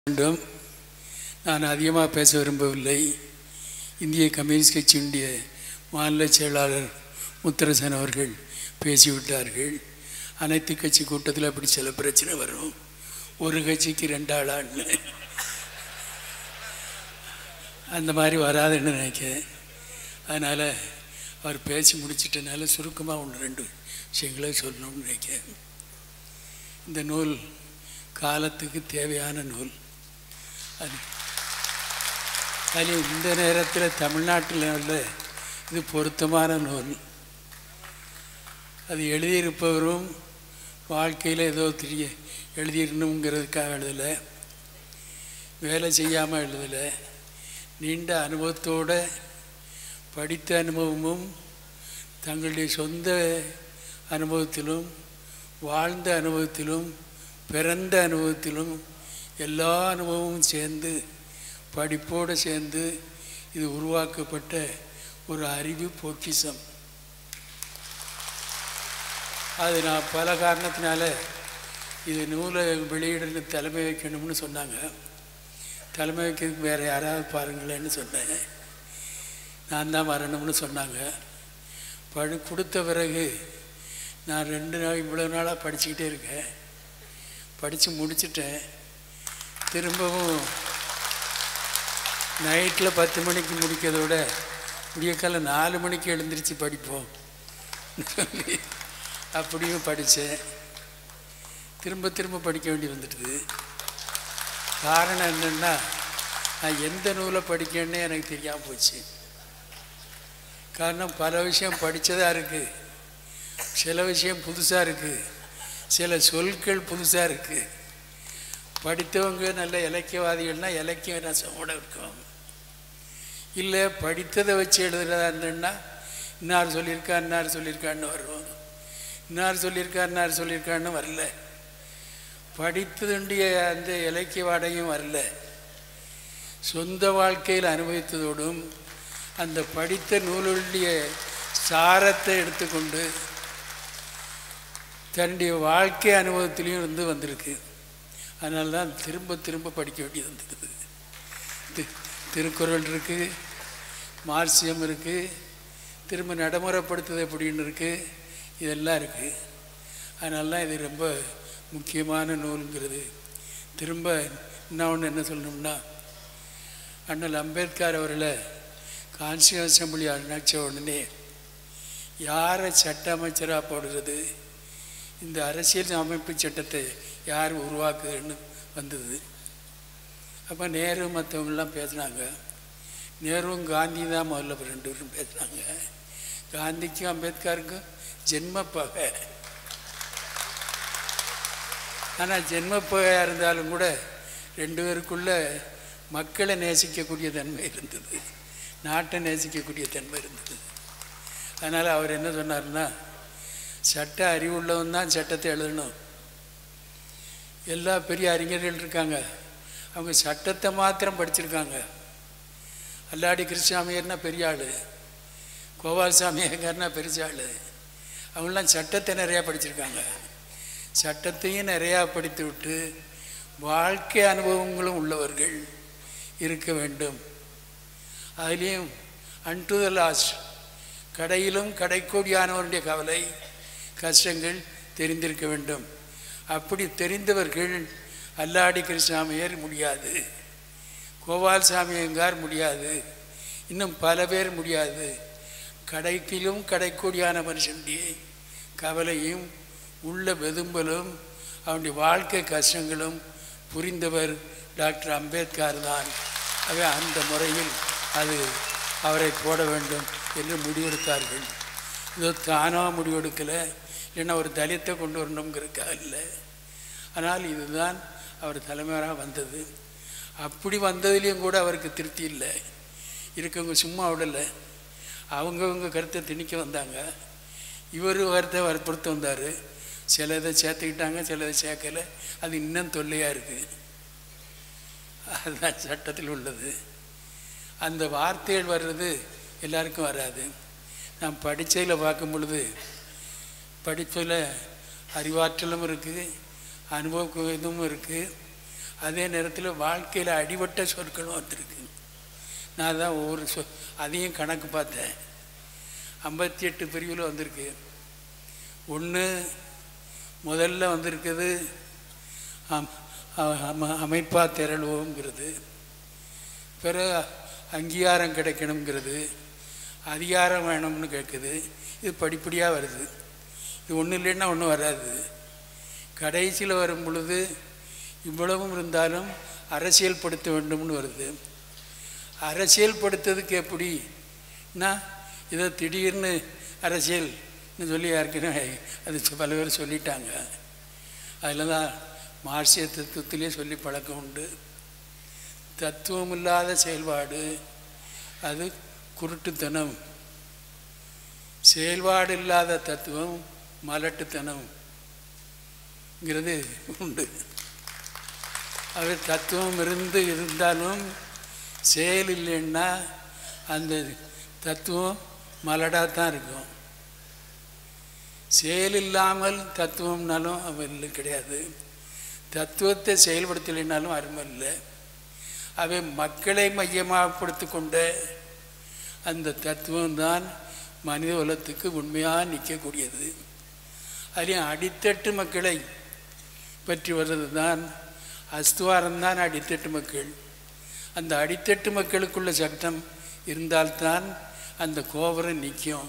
வேண்டும் நான் அதிகமாக பேச விரும்பவில்லை இந்திய கம்யூனிஸ்ட் கட்சியினுடைய மாநில செயலாளர் முத்தரசன் அவர்கள் பேசிவிட்டார்கள் அனைத்து கட்சி கூட்டத்தில் அப்படி சில பிரச்சனை வரும் ஒரு கட்சிக்கு ரெண்டு ஆளான்னு அந்த மாதிரி வராதுன்னு நினைக்கிறேன் அதனால் அவர் பேசி முடிச்சிட்டனால சுருக்கமாக ஒன்று ரெண்டு விஷயங்களை சொல்லணும்னு நினைக்கிறேன் இந்த நூல் காலத்துக்கு தேவையான நூல் அது அதில் இந்த நேரத்தில் தமிழ்நாட்டில் உள்ள இது பொருத்தமான நூல் அது எழுதியிருப்பவரும் வாழ்க்கையில் ஏதோ தெரிய எழுதிடணுங்கிறதுக்காக எழுதலை வேலை செய்யாமல் எழுதலை நீண்ட அனுபவத்தோடு படித்த அனுபவமும் தங்களுடைய சொந்த அனுபவத்திலும் வாழ்ந்த அனுபவத்திலும் பிறந்த அனுபவத்திலும் எல்லா அனுபவமும் சேர்ந்து படிப்போடு சேர்ந்து இது உருவாக்கப்பட்ட ஒரு அறிவு பொக்கிஷம் அது நான் பல காரணத்தினால இது நூலை வெளியிடணும் தலைமை வைக்கணும்னு சொன்னாங்க தலைமை வைக்கிறதுக்கு வேறு யாராவது பாருங்களேன்னு சொன்னேன் நான் தான் வரணும்னு சொன்னாங்க படி கொடுத்த பிறகு நான் ரெண்டு நாள் இவ்வளோ நாளாக படிச்சுக்கிட்டே இருக்கேன் படித்து முடிச்சிட்டேன் திரும்பவும் நைட்டில் பத்து மணிக்கு முடிக்கிறத விட விடியக்கால நாலு மணிக்கு எழுந்திரிச்சு படிப்போம் சொல்லி அப்படியும் படித்தேன் திரும்ப திரும்ப படிக்க வேண்டி வந்துட்டுது காரணம் என்னென்னா நான் எந்த நூலை படிக்கணுன்னே எனக்கு தெரியாமல் போச்சு காரணம் பல விஷயம் படித்ததாக இருக்குது சில விஷயம் புதுசாக இருக்குது சில சொற்கள் புதுசாக இருக்குது படித்தவங்க நல்ல இலக்கியவாதிகள்னால் இலக்கிய ரசமோடு இருக்கும் இல்லை படித்ததை வச்சு எழுதுறதா இருந்ததுன்னா இன்னார் சொல்லியிருக்கா இன்னார் சொல்லியிருக்கான்னு வரும் இன்னார் சொல்லியிருக்கா இன்னார் சொல்லியிருக்கான்னு வரல படித்ததுண்டிய அந்த இலக்கிய வாடையும் வரல சொந்த வாழ்க்கையில் அனுபவித்ததோடும் அந்த படித்த நூலுடைய சாரத்தை எடுத்துக்கொண்டு தன்னுடைய வாழ்க்கை அனுபவத்திலையும் இருந்து வந்திருக்கு அதனால தான் திரும்ப திரும்ப படிக்க வேண்டியது வந்துடுது தி திருக்குறள் இருக்குது மார்சியம் இருக்குது திரும்ப நடைமுறைப்படுத்துது எப்படின்னு இருக்குது இதெல்லாம் இருக்குது அதனால தான் இது ரொம்ப முக்கியமான நூலுங்கிறது திரும்ப இன்னொன்று என்ன சொல்லணும்னா அண்ணல் அம்பேத்கர் அவர்களை கான்ஸ்டியூன் அசம்பிளி அணைச்ச உடனே யாரை சட்ட அமைச்சராக போடுறது இந்த அரசியல் அமைப்பு சட்டத்தை யார் உருவாக்குதுன்னு வந்தது அப்போ நேரு மற்றவங்களாம் பேசினாங்க நேருவும் காந்தி தான் முதல்ல ரெண்டு பேரும் பேசினாங்க காந்திக்கும் அம்பேத்கருக்கும் ஜென்ம பகை ஆனால் ஜென்ம பகையாக இருந்தாலும் கூட ரெண்டு பேருக்குள்ள மக்களை நேசிக்கக்கூடிய தன்மை இருந்தது நாட்டை நேசிக்கக்கூடிய தன்மை இருந்தது அதனால் அவர் என்ன சொன்னார்னா சட்ட அறிவுள்ளவன் தான் சட்டத்தை எழுதணும் எல்லா பெரிய அறிஞர்கள் இருக்காங்க அவங்க சட்டத்தை மாத்திரம் படிச்சிருக்காங்க அல்லாடி கிருஷ்ணாமையர்னா பெரிய ஆள் கோபால்சாமி ஐயங்கார்னா பெரிய ஆள் அவங்களாம் சட்டத்தை நிறையா படிச்சிருக்காங்க சட்டத்தையும் நிறையா படித்து விட்டு வாழ்க்கை அனுபவங்களும் உள்ளவர்கள் இருக்க வேண்டும் அதுலேயும் அன்டு த லாஸ்ட் கடையிலும் கடைக்கோடியானவருடைய கவலை கஷ்டங்கள் தெரிந்திருக்க வேண்டும் அப்படி தெரிந்தவர்கள் அல்லாடி கிருஷ்ணாமையர் முடியாது கோபால் சாமியங்கார் முடியாது இன்னும் பல பேர் முடியாது கடைக்கிலும் கடைக்கோடியான மனுஷனுடைய கவலையும் உள்ள வெதும்பலும் அவனுடைய வாழ்க்கை கஷ்டங்களும் புரிந்தவர் டாக்டர் அம்பேத்கர் தான் அவை அந்த முறையில் அது அவரை போட வேண்டும் என்று முடிவெடுத்தார்கள் இதோ தானாக முடிவெடுக்கலை இல்லைன்னா ஒரு தலித்தை கொண்டு வரணுங்கிறதுக்காக இல்லை ஆனால் இதுதான் அவர் தலைமையாக வந்தது அப்படி வந்ததுலேயும் கூட அவருக்கு திருப்தி இல்லை இருக்கவங்க சும்மா விடலை அவங்கவுங்க கருத்தை திணிக்க வந்தாங்க இவர் கருத்தை வற்புறுத்த வந்தார் சில இதை சேர்த்துக்கிட்டாங்க சில இதை சேர்க்கலை அது இன்னும் தொல்லையாக இருக்குது அதுதான் சட்டத்தில் உள்ளது அந்த வார்த்தைகள் வர்றது எல்லாருக்கும் வராது நான் படித்ததில் பார்க்கும் பொழுது படிப்பில் அறிவாற்றலும் இருக்குது அனுபவ இதுவும் இருக்குது அதே நேரத்தில் வாழ்க்கையில் அடிபட்ட சொற்களும் வந்திருக்கு நான் தான் ஒவ்வொரு சொ அதையும் கணக்கு பார்த்தேன் ஐம்பத்தி எட்டு பிரிவில் வந்திருக்கு ஒன்று முதல்ல வந்திருக்குது அம்- அ- அம- அமைப்பா திரளுவோங்கிறது பிறகு அங்கீகாரம் கிடைக்கணுங்கிறது அதிகாரம் வேணும்னு கேட்குது இது படிப்படியாக வருது இது ஒன்றும் இல்லைன்னா ஒன்றும் வராது கடைசியில் வரும் பொழுது இவ்வளவும் இருந்தாலும் அரசியல்படுத்த வேண்டும்னு வருது அரசியல்படுத்துறதுக்கு எப்படின்னா இதை திடீர்னு அரசியல்னு சொல்லி ஏற்கனவே அது சொ- பல பேர் சொல்லிட்டாங்க அதில் தான் மார்க்சிய தத்துவத்திலே சொல்லி பழக்கம் உண்டு தத்துவம் இல்லாத செயல்பாடு அது குருட்டுத்தனம் செயல்பாடு இல்லாத தத்துவம் மலட்டுத்தனம்ங்கிறது உண்டு அது தத்துவம் இருந்து இருந்தாலும் செயல் இல்லைன்னா அந்த தத்துவம் மலடாக தான் இருக்கும் செயல் இல்லாமல் தத்துவம்னாலும் அவன் கிடையாது தத்துவத்தை செயல்படுத்தலைனாலும் அருமை இல்லை அவை மக்களை மையமாகப்படுத்தி கொண்ட அந்த தத்துவம்தான் மனித உலகத்துக்கு உண்மையாக நிற்கக்கூடியது அதுலேயும் அடித்தட்டு மக்களை பற்றி வர்றது தான் அஸ்துவாரம் தான் அடித்தட்டு மக்கள் அந்த அடித்தட்டு மக்களுக்குள்ள சட்டம் இருந்தால்தான் அந்த கோபுரம் நிற்கும்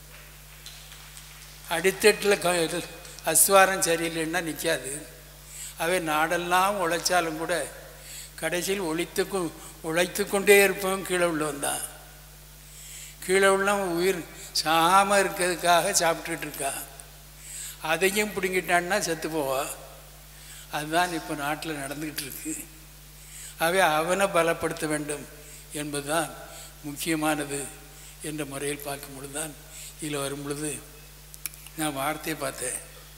அடித்தட்டில் க இது அஸ்வாரம் சரியில்லைன்னா நிற்காது அவை நாடெல்லாம் உழைச்சாலும் கூட கடைசியில் ஒழித்து கொ- உழைத்து கொண்டே இருப்பவன் கீழே உள்ளவன் தான் கீழே உள்ளவன் உயிர் சாகாமல் இருக்கிறதுக்காக சாப்பிட்டுட்டு இருக்கா அதையும் பிடுங்கிட்டான்னா செத்து போவா அதுதான் இப்போ நாட்டில் நடந்துக்கிட்டு இருக்கு ஆகவே அவனை பலப்படுத்த வேண்டும் என்பதுதான் முக்கியமானது என்ற முறையில் பார்க்கும் பொழுது தான் இதில் வரும் பொழுது நான் வார்த்தையை பார்த்தேன்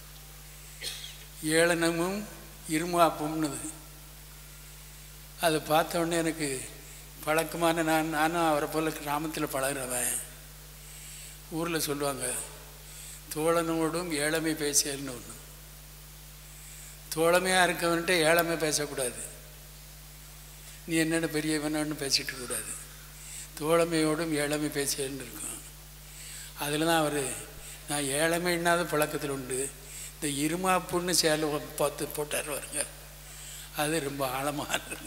ஏளனமும் இருமாப்பும்னுது அதை பார்த்த உடனே எனக்கு பழக்கமான நான் நானும் அவரை போல் கிராமத்தில் பழகுறவன் ஊரில் சொல்லுவாங்க தோழனோடும் ஏழமை பேசியல்னு ஒன்று தோழமையாக இருக்கவன்ட்டு ஏழமை பேசக்கூடாது நீ என்னென்ன பெரியவனு பேசிட்டு கூடாது தோழமையோடும் ஏழமை பேசியல்னு இருக்கும் அதில் தான் அவர் நான் ஏழமை இன்னாத பழக்கத்தில் உண்டு இந்த இருமாப்புன்னு சேலை பார்த்து போட்டார் பாருங்க அது ரொம்ப ஆழமானது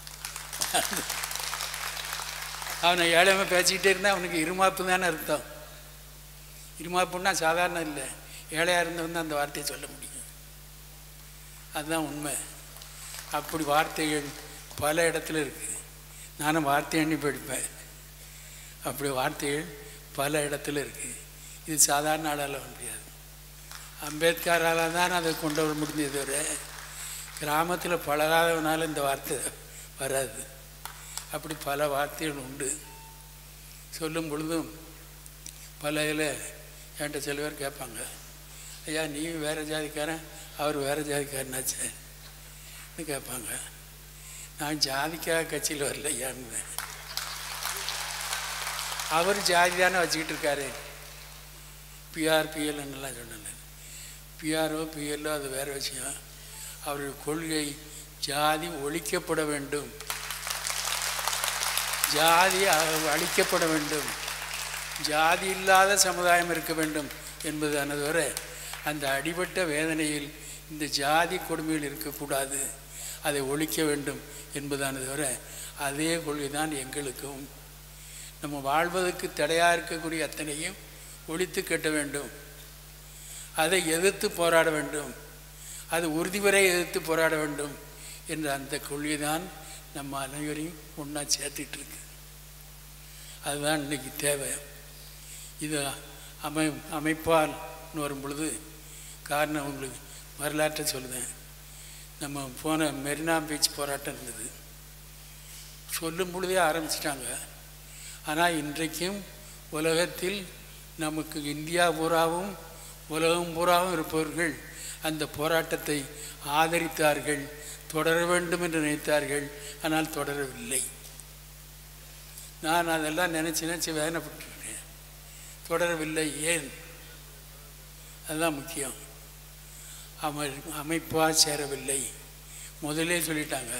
அவனை ஏழமை பேசிக்கிட்டே இருந்தால் அவனுக்கு இருமாப்பு தானே அர்த்தம் இருமாப்புன்னா சாதாரணம் இல்லை ஏழையாக இருந்தவன் தான் அந்த வார்த்தையை சொல்ல முடியும் அதுதான் உண்மை அப்படி வார்த்தைகள் பல இடத்துல இருக்குது நானும் வார்த்தை எண்ணி படிப்பேன் அப்படி வார்த்தைகள் பல இடத்துல இருக்குது இது சாதாரண ஆளால் வர முடியாது அம்பேத்கரால் தான் அதை கொண்டு வர முடிஞ்சது தவிர கிராமத்தில் பழகாதவனால இந்த வார்த்தை வராது அப்படி பல வார்த்தைகள் உண்டு சொல்லும் பொழுதும் பல இதில் என்கிட்ட சில பேர் கேட்பாங்க ஐயா நீ வேறு ஜாதிக்காரன் அவர் வேறு ஜாதிக்காரனாச்சேன்னு கேட்பாங்க நான் ஜாதிக்காக கட்சியில் வரல ஐயான்னு அவர் ஜாதி தானே வச்சுக்கிட்டு இருக்காரு பிஆர் பிஎல்என்னெல்லாம் சொன்னேன் பிஆர்ஓ பிஎல்ஓ அது வேறு விஷயம் அவருடைய கொள்கை ஜாதி ஒழிக்கப்பட வேண்டும் ஜாதி அ- அழிக்கப்பட வேண்டும் ஜாதி இல்லாத சமுதாயம் இருக்க வேண்டும் என்பதானது வரை அந்த அடிபட்ட வேதனையில் இந்த ஜாதி கொடுமையில் இருக்கக்கூடாது அதை ஒழிக்க வேண்டும் என்பதானது வரை அதே கொள்கை தான் எங்களுக்கும் நம்ம வாழ்வதற்கு தடையாக இருக்கக்கூடிய அத்தனையும் ஒழித்து கட்ட வேண்டும் அதை எதிர்த்து போராட வேண்டும் அது உறுதி வரை எதிர்த்து போராட வேண்டும் என்ற அந்த கொள்கை தான் நம்ம அனைவரையும் ஒன்றா சேர்த்துட்டு இருக்கு அதுதான் இன்னைக்கு தேவை இது அமை அமைப்பால்னு வரும் பொழுது காரணம் உங்களுக்கு வரலாற்றை சொல்லுதேன் நம்ம போன மெரினா பீச் போராட்டம் இருந்தது சொல்லும் பொழுதே ஆரம்பிச்சிட்டாங்க ஆனால் இன்றைக்கும் உலகத்தில் நமக்கு இந்தியா பூராவும் உலகம் பூராவும் இருப்பவர்கள் அந்த போராட்டத்தை ஆதரித்தார்கள் தொடர வேண்டும் என்று நினைத்தார்கள் ஆனால் தொடரவில்லை நான் அதெல்லாம் நினச்சி நினச்சி வேதனைப்பட்டிருக்கேன் தொடரவில்லை ஏன் அதுதான் முக்கியம் அமை அமைப்பாக சேரவில்லை முதல்லே சொல்லிட்டாங்க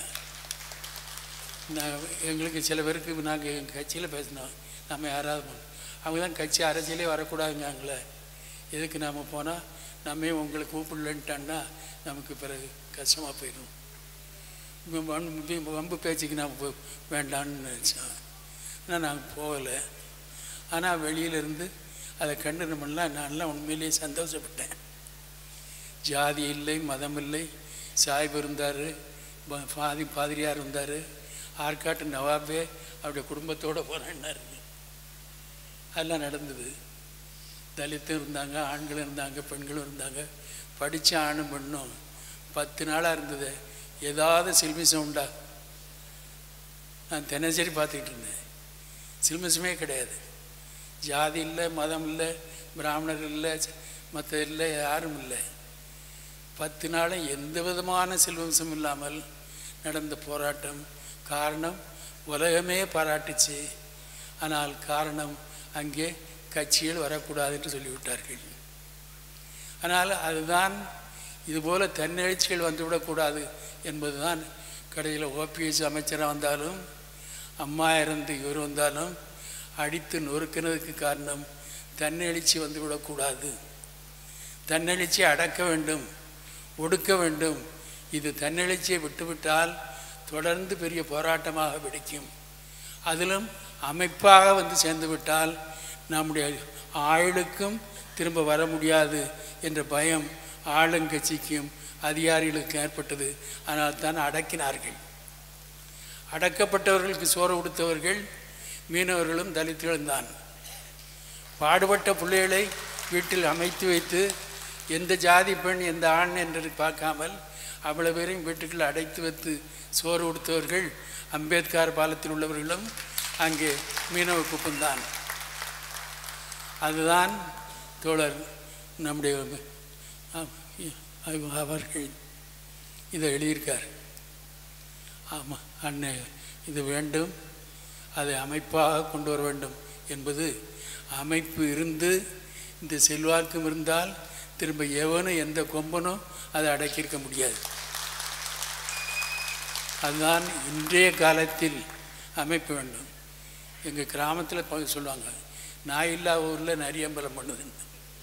நான் எங்களுக்கு சில பேருக்கு நாங்கள் எங்கள் கட்சியில் பேசினோம் நம்ம யாராவது போனோம். அவங்க தான் கட்சி அரசியலே வரக்கூடாதுங்காங்களே எதுக்கு நாம் போனால் நம்ம உங்களை கூப்பிடலன்ட்டான்னா நமக்கு பிறகு கஷ்டமாக போயிடும் இவன் வம்பு வம்பு பேச்சுக்கு நான் போ- வேண்டான்னு நினச்சேன் ஆனால் நாங்கள் போகலை ஆனால் வெளியிலேருந்து அதை கண்டு நம்மளாம் நான்லாம் உண்மையிலேயே சந்தோஷப்பட்டேன் ஜாதி இல்லை மதம் இல்லை சாய்பு இருந்தார் பாதி பாதிரியார் இருந்தார் ஆற்காட்டு நவாபே அவருடைய குடும்பத்தோடு போனேன்னாரு அதெல்லாம் நடந்தது தலித்தும் இருந்தாங்க ஆண்களும் இருந்தாங்க பெண்களும் இருந்தாங்க படித்த ஆணும் பெண்ணும் பத்து நாளாக இருந்தது ஏதாவது சில்மிசம் உண்டா நான் தினசரி பார்த்துக்கிட்டு இருந்தேன் சில்மிசமே கிடையாது ஜாதி இல்லை மதம் இல்லை பிராமணர் இல்லை மற்ற இல்லை யாரும் இல்லை பத்து நாளும் எந்த விதமான சில்வம்சம் இல்லாமல் நடந்த போராட்டம் காரணம் உலகமே பாராட்டுச்சு ஆனால் காரணம் அங்கே கட்சிகள் வரக்கூடாது என்று சொல்லிவிட்டார்கள் ஆனால் அதுதான் இதுபோல தன்னெழுச்சிகள் வந்துவிடக்கூடாது என்பதுதான் கடையில் ஓபிஎஸ் அமைச்சராக வந்தாலும் அம்மா இருந்து இவர் வந்தாலும் அடித்து நொறுக்கினதுக்கு காரணம் தன்னெழுச்சி வந்துவிடக்கூடாது தன்னெழுச்சியை அடக்க வேண்டும் ஒடுக்க வேண்டும் இது தன்னெழுச்சியை விட்டுவிட்டால் தொடர்ந்து பெரிய போராட்டமாக வெடிக்கும் அதிலும் அமைப்பாக வந்து சேர்ந்து விட்டால் நம்முடைய ஆயுளுக்கும் திரும்ப வர முடியாது என்ற பயம் ஆளுங்கட்சிக்கும் அதிகாரிகளுக்கும் ஏற்பட்டது ஆனால் தான் அடக்கினார்கள் அடக்கப்பட்டவர்களுக்கு சோறு கொடுத்தவர்கள் மீனவர்களும் தலித்துகளும் தான் பாடுபட்ட பிள்ளைகளை வீட்டில் அமைத்து வைத்து எந்த ஜாதி பெண் எந்த ஆண் என்று பார்க்காமல் அவ்வளவு பேரையும் வீட்டுக்குள் அடைத்து வைத்து சோறு கொடுத்தவர்கள் அம்பேத்கர் பாலத்தில் உள்ளவர்களும் அங்கே மீனவ குப்பம்தான் அதுதான் தோழர் நம்முடைய அ- அவர்கள் இதை எழுதியிருக்கார் ஆமாம் அண்ணன் இது வேண்டும் அதை அமைப்பாக கொண்டு வர வேண்டும் என்பது அமைப்பு இருந்து இந்த செல்வாக்கும் இருந்தால் திரும்ப எவனும் எந்த கொம்பனும் அதை அடக்கியிருக்க முடியாது அதுதான் இன்றைய காலத்தில் அமைப்பு வேண்டும் எங்கள் கிராமத்தில் ப- சொல்லுவாங்க நாய் இல்லா ஊரில் நரியம்பலம் பண்ணுதுன்னு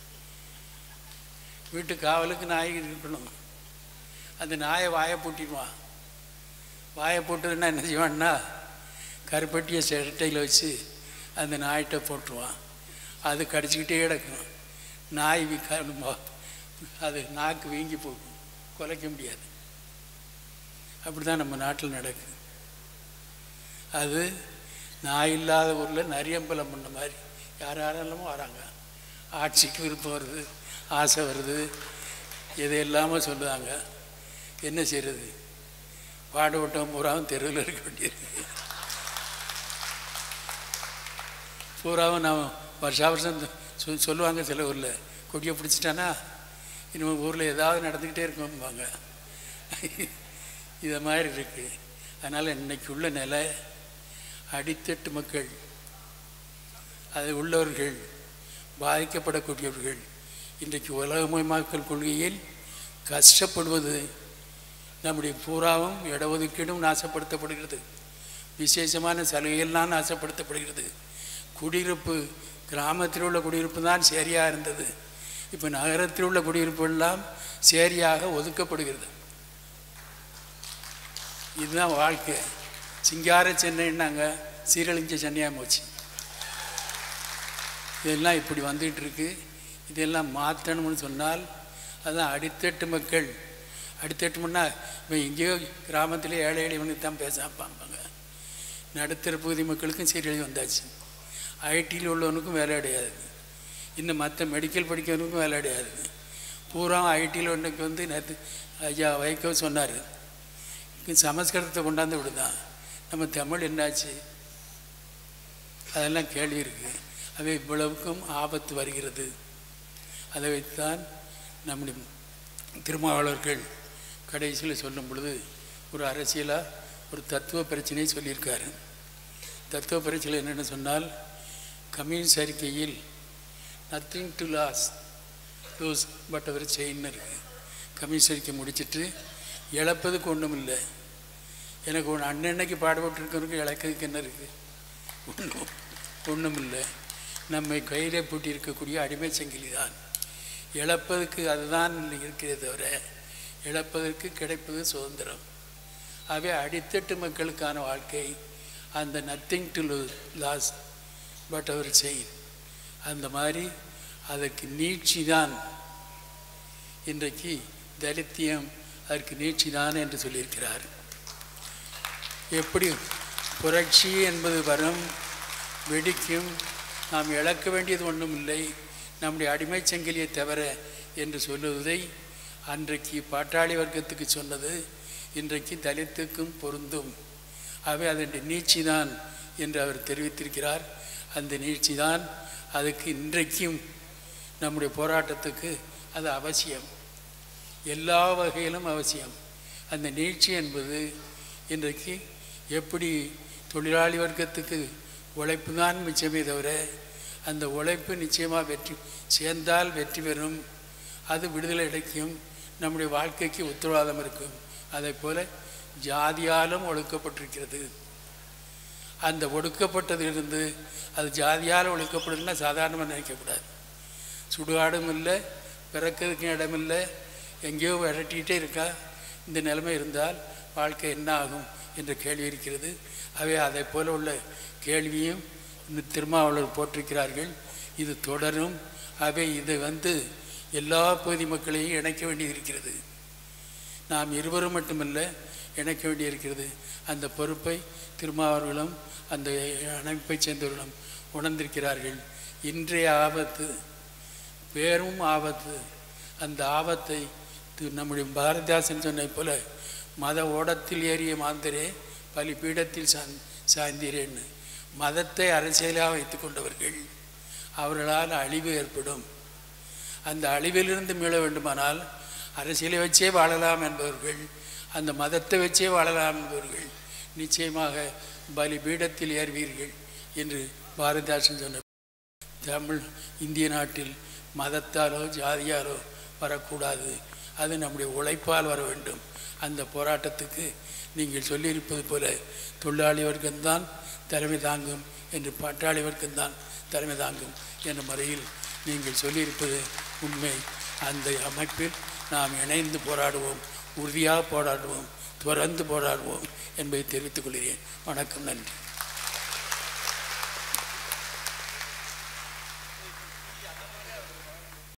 வீட்டு காவலுக்கு நாய் இருக்கணும் அந்த நாயை வாயை பூட்டிடுவான் வாயை போட்டதுன்னா என்ன செய்வான்னா கருப்பட்டியை சிரட்டையில் வச்சு அந்த நாய்கிட்ட போட்டுருவான் அது கடிச்சிக்கிட்டே கிடக்கும் நாய் வி- க- ம- அது நாக்கு வீங்கி போகும் குலைக்க முடியாது அப்படி தான் நம்ம நாட்டில் நடக்குது அது நாய் இல்லாத ஊரில் நரியம்பலம் பண்ண மாதிரி யார் யாரெல்லாமோ வராங்க ஆட்சிக்கு விருப்பம் வருது ஆசை வருது எது இல்லாமல் சொல்லுவாங்க என்ன செய்கிறது பாடுபட்டவன் பூராவும் தெருவில் இருக்க வேண்டியிருக்கு பூராவும் நான் வருஷா வருஷம் சொ- சொல்லுவாங்க சில ஊரில் கொடியை பிடிச்சிட்டானா இனிமேல் ஊரில் ஏதாவது நடந்துக்கிட்டே இருக்கும்பாங்க இதை மாதிரி இருக்குது அதனால் இன்னைக்கு உள்ள நிலை அடித்தட்டு மக்கள் அது உள்ளவர்கள் பாதிக்கப்படக்கூடியவர்கள் இன்றைக்கு உலகமயமாக்கல் கொள்கையில் கஷ்டப்படுவது நம்முடைய பூராவும் இடஒதுக்கீடும் நாசப்படுத்தப்படுகிறது விசேஷமான சலுகைகள்லாம் நாசப்படுத்தப்படுகிறது குடியிருப்பு கிராமத்தில் உள்ள குடியிருப்பு தான் சரியாக இருந்தது இப்போ நகரத்தில் உள்ள குடியிருப்பு எல்லாம் சரியாக ஒதுக்கப்படுகிறது இதுதான் வாழ்க்கை சிங்கார சென்னைன்னாங்க சீரழிஞ்ச சென்னையாக போச்சு இதெல்லாம் இப்படி வந்துகிட்டு இருக்கு இதெல்லாம் மாற்றணும்னு சொன்னால் அதுதான் அடித்தட்டு மக்கள் அடித்தட்டுமுன்னா இப்போ எங்கேயோ கிராமத்திலே ஏழை எளியவனுக்கு தான் பேசாப்பாங்க நடுத்தர பகுதி மக்களுக்கும் சீரழி வந்தாச்சு ஐடியில் உள்ளவனுக்கும் வேலை கிடையாது இன்னும் மற்ற மெடிக்கல் படிக்கிறவனுக்கும் வேலை கிடையாது பூரா ஐடியில் ஒன்றுக்கு வந்து நேற்று ஐயா வைகோ சொன்னார் சமஸ்கிருதத்தை கொண்டாந்து விடுதான் நம்ம தமிழ் என்னாச்சு அதெல்லாம் கேள்வி இருக்குது அவை இவ்வளவுக்கும் ஆபத்து வருகிறது அதை வைத்துதான் நம்முடைய திருமாவளவர்கள் கடைசியில் சொல்லும் பொழுது ஒரு அரசியலாக ஒரு தத்துவ பிரச்சனையை சொல்லியிருக்காரு தத்துவ பிரச்சனை என்னென்னு சொன்னால் கம்யூனிஸ்ட் அறிக்கையில் nothing to lose lose but our செயின்னு இருக்குது கம்யூனிஸ்ட் அறிக்கை முடிச்சிட்டு இழப்பதுக்கு ஒன்றும் இல்லை எனக்கு ஒன்று அன்னன்னைக்கு பாடுபட்டுருக்கவனுக்கு இழக்கிறதுக்கு என்ன இருக்குது ஒன்றும் ஒன்றும் இல்லை நம்மை கையிலே பூட்டி இருக்கக்கூடிய அடிமை சங்கிலி தான் இழப்பதற்கு அதுதான் இருக்கிறதே தவிர இழப்பதற்கு கிடைப்பது சுதந்திரம் ஆகவே அடித்தட்டு மக்களுக்கான வாழ்க்கை அந்த nothing to lose but our chain அந்த மாதிரி அதற்கு நீட்சி தான் இன்றைக்கு தலித்தியம் அதற்கு நீட்சி தான் என்று சொல்லியிருக்கிறார் எப்படி புரட்சி என்பது வரும் வெடிக்கும் நாம் இழக்க வேண்டியது ஒன்றும் இல்லை நம்முடைய அடிமைச் சங்கிலியை தவிர என்று சொல்லுவதை அன்றைக்கு பாட்டாளி வர்க்கத்துக்கு சொன்னது இன்றைக்கு தலித்துக்கும் பொருந்தும் ஆகவே அதனுடைய நீட்சி தான் என்று அவர் தெரிவித்திருக்கிறார் அந்த நீட்சி தான் அதுக்கு இன்றைக்கும் நம்முடைய போராட்டத்துக்கு அது அவசியம் எல்லா வகையிலும் அவசியம் அந்த நீட்சி என்பது இன்றைக்கு எப்படி தொழிலாளி வர்க்கத்துக்கு உழைப்பு தான் மிச்சமே தவிர அந்த உழைப்பு நிச்சயமாக வெற்றி சேர்ந்தால் வெற்றி பெறும் அது விடுதலை கிடைக்கும் நம்முடைய வாழ்க்கைக்கு உத்தரவாதம் இருக்கும் அதை போல ஜாதியாலும் ஒடுக்கப்பட்டிருக்கிறது அந்த ஒடுக்கப்பட்டதிலிருந்து அது ஜாதியால் ஒடுக்கப்படுதுன்னா சாதாரணமாக நினைக்கக்கூடாது சுடுகாடும் இல்லை பிறக்கிறதுக்கும் இடமில்லை எங்கேயோ விரட்டிகிட்டே இருக்கா இந்த நிலைமை இருந்தால் வாழ்க்கை என்ன ஆகும் என்ற கேள்வி இருக்கிறது அவை அதை போல உள்ள கேள்வியும் இன்னும் திருமாவளவர் போட்டிருக்கிறார்கள் இது தொடரும் அவை இதை வந்து எல்லா பகுதி மக்களையும் இணைக்க வேண்டி இருக்கிறது நாம் இருவரும் மட்டுமல்ல இணைக்க வேண்டி இருக்கிறது அந்த பொறுப்பை திருமாவர்களும் அந்த அமைப்பைச் சேர்ந்தவர்களும் உணர்ந்திருக்கிறார்கள் இன்றைய ஆபத்து பேரும் ஆபத்து அந்த ஆபத்தை தி- நம்முடைய பாரதிதாசன் சொன்னதைப் போல மத ஓடத்தில் ஏறிய மாந்தரே பலி பீடத்தில் சாந் சாய்ந்தீரேன்னு மதத்தை அரசியலாக வைத்து கொண்டவர்கள் அவர்களால் அழிவு ஏற்படும் அந்த அழிவிலிருந்து மீள வேண்டுமானால் அரசியலை வச்சே வாழலாம் என்பவர்கள் அந்த மதத்தை வச்சே வாழலாம் என்பவர்கள் நிச்சயமாக பலி பீடத்தில் ஏறுவீர்கள் என்று பாரதிதாசன் சொன்ன தமிழ் இந்திய நாட்டில் மதத்தாலோ ஜாதியாலோ வரக்கூடாது அது நம்முடைய உழைப்பால் வர வேண்டும் அந்த போராட்டத்துக்கு நீங்கள் சொல்லியிருப்பது போல தொழிலாளி வர்க்கம்தான் தலைமை தாங்கும் என்று பாட்டாளி வர்க்கம்தான் தலைமை தாங்கும் என்ற முறையில் நீங்கள் சொல்லியிருப்பது உண்மை அந்த அமைப்பில் நாம் இணைந்து போராடுவோம் உறுதியாக போராடுவோம் தொடர்ந்து போராடுவோம் என்பதை தெரிவித்துக் கொள்கிறேன் வணக்கம் நன்றி